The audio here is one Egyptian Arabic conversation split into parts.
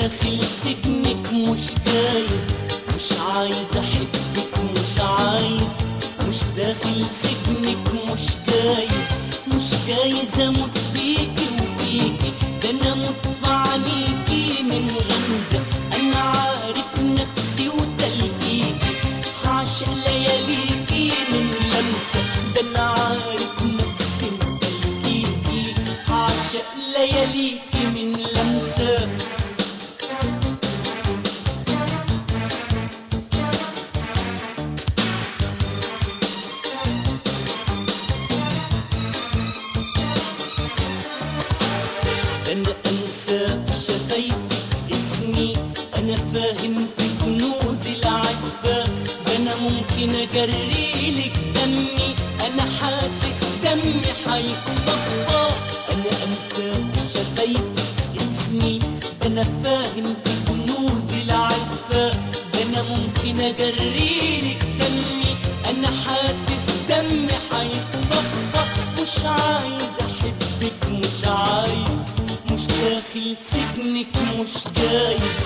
داخل سجنك مش جايز مش عايز احبك مش عايز مش داخل سجنك مش جايز مش جايز اموت فيكي وفيكي ده انا اموت في عينيكي من غمزه انا عارف نفسي وتلقيكي هعشق لياليكي من لمسه ده انا عارف نفسي وتلقيكي هعشق لياليكي من لمسه انا انسى في شفايفك اسمي انا فاهم في كنوز العفة ده انا ممكن اجريلك دمي انا حاسس دمي هيتصفى انا انسى في شفايفك اسمي ده انا فاهم في كنوز العفة ده انا ممكن اجريلك دمي انا حاسس دمي هيتصفى مش عايز احبك مش عايز مش داخل سجنك مش جايز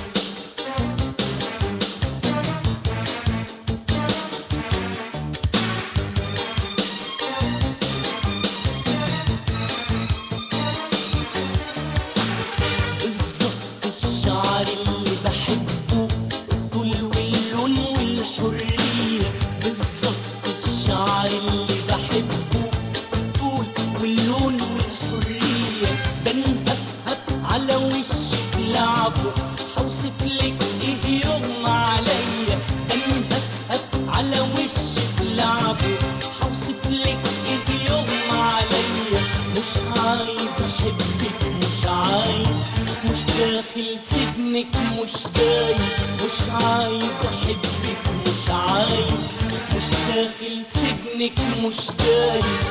بالظبط الشعر اللي بحبه الطول واللون والحرية بالظبط الشعر اللي بحبه الطول واللون والحرية بنهفهف على وشك لعبه حوصف لك ايه يغمى عليا بنهفهف على وشك لعبه حوصف لك ايه يغمى عليا مش عايز احبك مش عايز مش داخل سجنك مش جايز مش عايز احبك مش عايز مش داخل سجنك مش جايز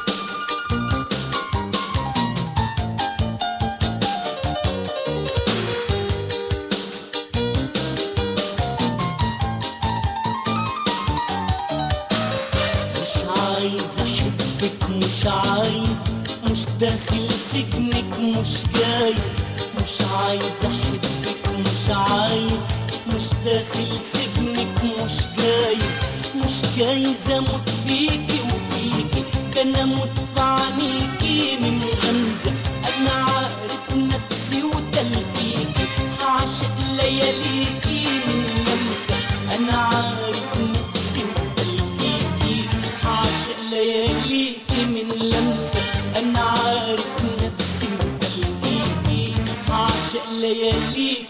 مش عايز احبك مش عايز مش داخل سجنك مش جايز مش عايز احبك مش عايز مش داخل سجنك مش جايز مش جايز اموت فيكي وفيكي ده انا اموت في عينيكي من غمزه انا عارف نفسي وتلقيكي هعشق لياليكي من لمسه انا عارف نفسي وتلقيكي هعشق لياليكي من لمسه انا عارف نفسي وتلقيكي هعشق لياليكي